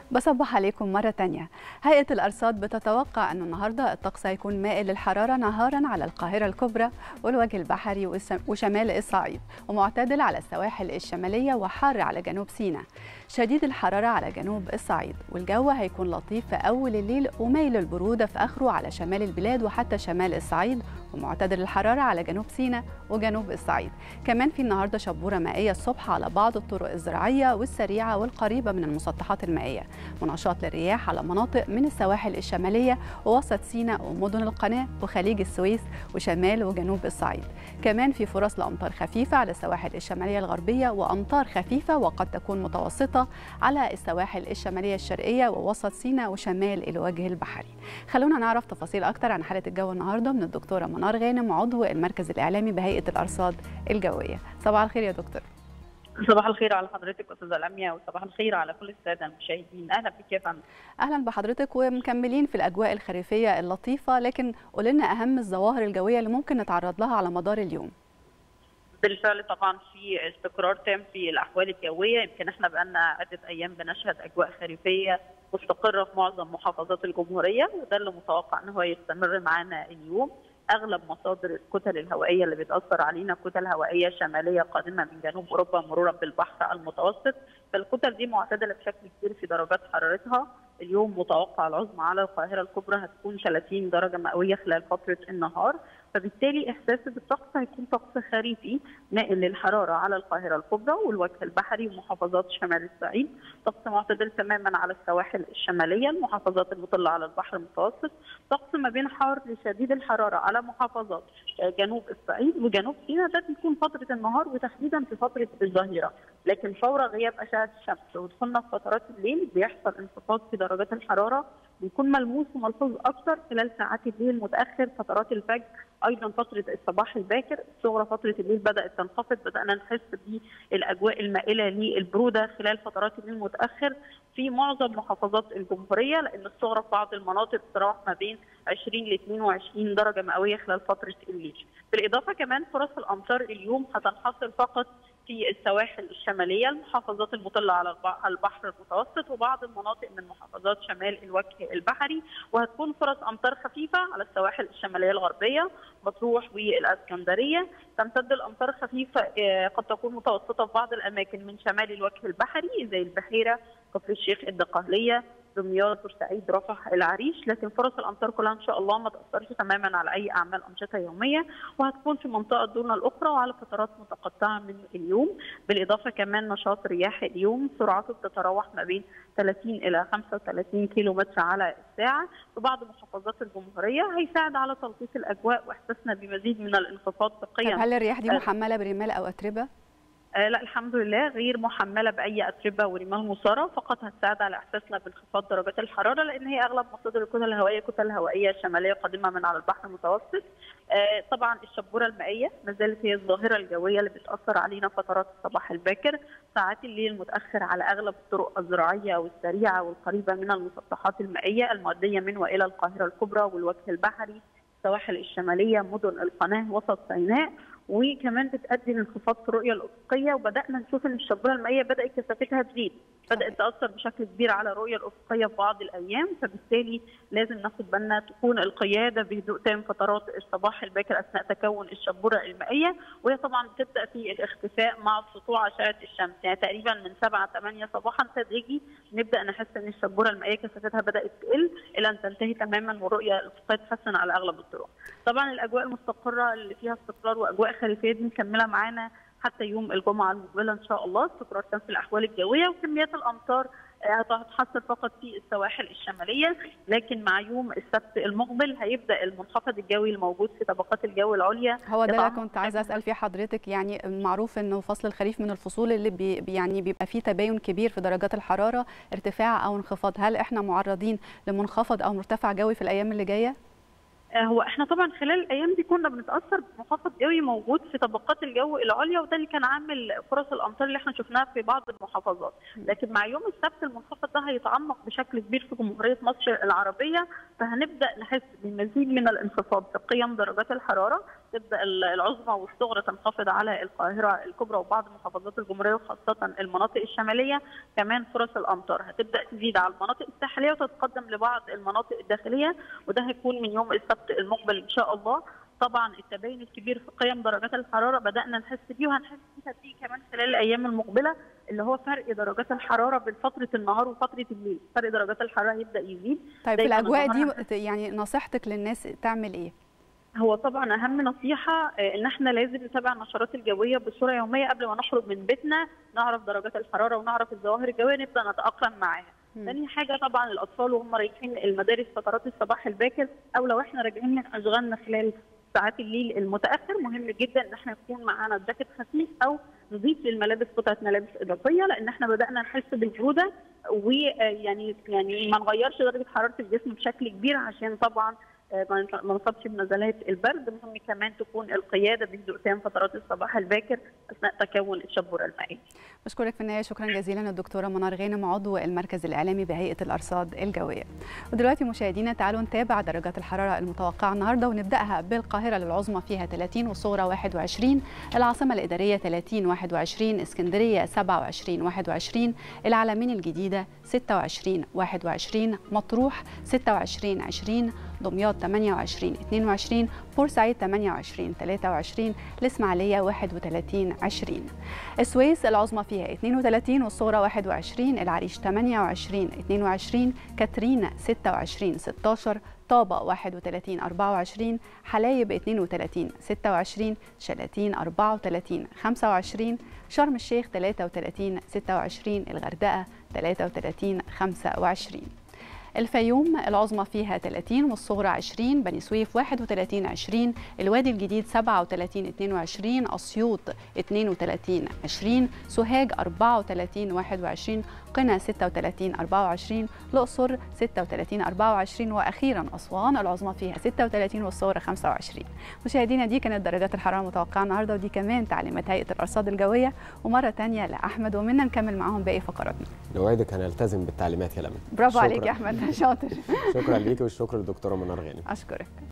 بصبح عليكم مرة تانية هيئة الأرصاد بتتوقع أن النهاردة الطقس هيكون مائل للحرارة نهارا على القاهرة الكبرى والوجه البحري وشمال الصعيد ومعتدل على السواحل الشمالية وحار على جنوب سيناء شديد الحرارة على جنوب الصعيد والجو هيكون لطيف في أول الليل وميل البرودة في آخره على شمال البلاد وحتى شمال الصعيد ومعتدل الحرارة على جنوب سيناء وجنوب الصعيد كمان في النهاردة شبورة مائية الصبح على بعض الطرق الزراعية والسريعة والقريبة من المسطحات المائية ونشاط للرياح على مناطق من السواحل الشمالية ووسط سيناء ومدن القناة وخليج السويس وشمال وجنوب الصعيد كمان في فرص لأمطار خفيفة على السواحل الشمالية الغربية وأمطار خفيفة وقد تكون متوسطة على السواحل الشمالية الشرقية ووسط سيناء وشمال الوجه البحري خلونا نعرف تفاصيل أكتر عن حالة الجو النهاردة من الدكتورة منار غانم عضو المركز الإعلامي بهيئة الأرصاد الجوية صباح الخير يا دكتور صباح الخير على حضرتك استاذه لميا وصباح الخير على كل الساده المشاهدين اهلا بك يا فندم اهلا بحضرتك ومكملين في الاجواء الخريفيه اللطيفه لكن قول لنا اهم الظواهر الجويه اللي ممكن نتعرض لها على مدار اليوم بالفعل طبعا في استقرار تام في الاحوال الجويه يمكن احنا بقالنا عده ايام بنشهد اجواء خريفيه مستقره في معظم محافظات الجمهوريه وده اللي متوقع ان هو يستمر معانا اليوم اغلب مصادر الكتل الهوائيه اللي بتاثر علينا كتل هوائيه شماليه قادمه من جنوب اوروبا مرورا بالبحر المتوسط فالكتل دي معتدله بشكل كبير في درجات حرارتها اليوم متوقع العظمى على القاهره الكبرى هتكون 30 درجه مئويه خلال فتره النهار فبالتالي احساسي بالطقس هيكون طقس خريفي نائل للحراره على القاهره الكبرى والوجه البحري ومحافظات شمال الصعيد طقس معتدل تماما على السواحل الشماليه المحافظات المطله على البحر المتوسط طقس ما بين حار لشديد الحراره على محافظات جنوب الصعيد وجنوب سيناء ده بيكون فتره النهار وتحديدا في فتره الظهيره لكن فور غياب اشعه الشمس ودخولنا في فترات الليل بيحصل انخفاض في درجات الحراره بيكون ملموس وملحوظ اكثر خلال ساعات الليل متاخر فترات الفجر ايضا فتره الصباح الباكر الصغرى فتره الليل بدات تنخفض بدانا نحس بالاجواء المائله للبروده خلال فترات الليل المتاخر في معظم محافظات الجمهوريه لان الصغرى في بعض المناطق تتراوح ما بين 20 ل 22 درجه مئويه خلال فتره الليل بالاضافه كمان فرص الامطار اليوم هتنحصر فقط في السواحل الشماليه المحافظات المطله على البحر المتوسط وبعض المناطق من محافظات شمال الوجه البحري وهتكون فرص امطار خفيفه على السواحل الشماليه الغربيه مطروح والاسكندريه تمتد الامطار خفيفه قد تكون متوسطه في بعض الاماكن من شمال الوجه البحري زي البحيره كفر الشيخ الدقهليه دمياط بورسعيد رفح العريش لكن فرص الامطار كلها ان شاء الله ما تاثرش تماما على اي اعمال انشطه يوميه وهتكون في منطقه دون الاخرى وعلى فترات متقطعه من اليوم بالاضافه كمان نشاط رياح اليوم سرعته بتتراوح ما بين 30 الى 35 كيلو متر على الساعه في بعض محافظات الجمهوريه هيساعد على تلطيف الاجواء واحساسنا بمزيد من الانخفاض في قيم هل الرياح دي محمله برمال او اتربه؟ آه لا الحمد لله غير محمله باي اتربه ورمال مصاره فقط هتساعد على احساسنا بانخفاض درجات الحراره لان هي اغلب مصادر الكتل الهوائيه كتل هوائيه شماليه قادمه من على البحر المتوسط آه طبعا الشبوره المائيه ما زالت هي الظاهره الجويه اللي بتاثر علينا فترات الصباح الباكر ساعات الليل المتاخر على اغلب الطرق الزراعيه والسريعه والقريبه من المسطحات المائيه المؤديه من والى القاهره الكبرى والوجه البحري السواحل الشماليه مدن القناه وسط سيناء وكمان بتؤدي لانخفاض في الرؤيه الافقيه وبدانا نشوف ان الشبوره المائيه بدات كثافتها تزيد بدات تاثر بشكل كبير على الرؤيه الافقيه في بعض الايام فبالتالي لازم ناخد بالنا تكون القياده بهدوء تام فترات الصباح الباكر اثناء تكون الشبوره المائيه وهي طبعا بتبدا في الاختفاء مع سطوع اشعه الشمس يعني تقريبا من 7 8 صباحا تدريجي نبدا نحس ان الشبوره المائيه كثافتها بدات تقل الى ان تنتهي تماما والرؤيه الافقيه تحسن على اغلب الطرق. طبعا الاجواء المستقره اللي فيها استقرار واجواء خريفيه دي مكمله معانا حتى يوم الجمعه المقبله ان شاء الله استقرار تام في الاحوال الجويه وكميات الامطار هتتحصل فقط في السواحل الشماليه لكن مع يوم السبت المقبل هيبدا المنخفض الجوي الموجود في طبقات الجو العليا هو ده اللي كنت عايزه اسال فيه حضرتك يعني معروف انه فصل الخريف من الفصول اللي بي يعني بيبقى فيه تباين كبير في درجات الحراره ارتفاع او انخفاض هل احنا معرضين لمنخفض او مرتفع جوي في الايام اللي جايه هو احنا طبعا خلال الايام دي كنا بنتاثر بمنخفض جوي موجود في طبقات الجو العليا وده اللي كان عامل فرص الامطار اللي احنا شفناها في بعض المحافظات لكن مع يوم السبت المنخفض ده هيتعمق بشكل كبير في جمهوريه مصر العربيه فهنبدا نحس بمزيد من الانخفاض في قيم درجات الحراره تبدا العظمى والصغرى تنخفض على القاهره الكبرى وبعض محافظات الجمهوريه وخاصه المناطق الشماليه كمان فرص الامطار هتبدا تزيد على المناطق الساحليه وتتقدم لبعض المناطق الداخليه وده هيكون من يوم السبت المقبل ان شاء الله طبعا التباين الكبير في قيم درجات الحراره بدانا نحس بيه وهنحس بيه فيه كمان خلال الايام المقبله اللي هو فرق درجات الحراره بين فتره النهار وفتره الليل فرق درجات الحراره يبدا يزيد طيب في الاجواء دي يعني نصيحتك للناس تعمل ايه هو طبعا اهم نصيحه ان احنا لازم نتابع النشرات الجويه بصوره يوميه قبل ما نخرج من بيتنا نعرف درجات الحراره ونعرف الظواهر الجويه نبدا نتاقلم معاها ثاني حاجه طبعا الاطفال وهم رايحين المدارس فترات الصباح الباكر او لو احنا راجعين من اشغالنا خلال ساعات الليل المتاخر مهم جدا ان احنا يكون معانا جاكيت خفيف او نضيف للملابس قطعه ملابس اضافيه لان احنا بدانا نحس بالبروده ويعني يعني ما نغيرش درجه حراره الجسم بشكل كبير عشان طبعا ما نصابش بنزلات البرد مهم كمان تكون القياده بهدوء تام فترات الصباح الباكر اثناء تكون الشبوره المائيه. بشكرك في النهايه شكرا جزيلا الدكتوره منار غانم عضو المركز الاعلامي بهيئه الارصاد الجويه. ودلوقتي مشاهدينا تعالوا نتابع درجات الحراره المتوقعه النهارده ونبداها بالقاهره للعظمى فيها 30 والصغرى 21 العاصمه الاداريه 30 21 اسكندريه 27 21 العلمين الجديده 26 21 مطروح 26 20 دمياط 28 22 بورسعيد 28 23 الإسماعيلية 31 20 السويس العظمى فيها 32 والصغرى 21 العريش 28 22 كاترين 26 16 طابة 31 24 حلايب 32 26 شلاتين 34 25 شرم الشيخ 33 26 الغردقة 33 25 الفيوم العظمى فيها 30 والصغرى 20 بني سويف 31 20 الوادي الجديد 37 22 اسيوط 32 20 سوهاج 34 21 قنا 36 24 الاقصر 36 24 واخيرا اسوان العظمى فيها 36 والصغرى 25 مشاهدينا دي كانت درجات الحراره المتوقعه النهارده ودي كمان تعليمات هيئه الارصاد الجويه ومره ثانيه لاحمد ومنا نكمل معاهم باقي فقراتنا نوعدك هنلتزم بالتعليمات يا لمى برافو عليك يا احمد شاطر شكرا ليكي والشكر للدكتوره منار غانم اشكرك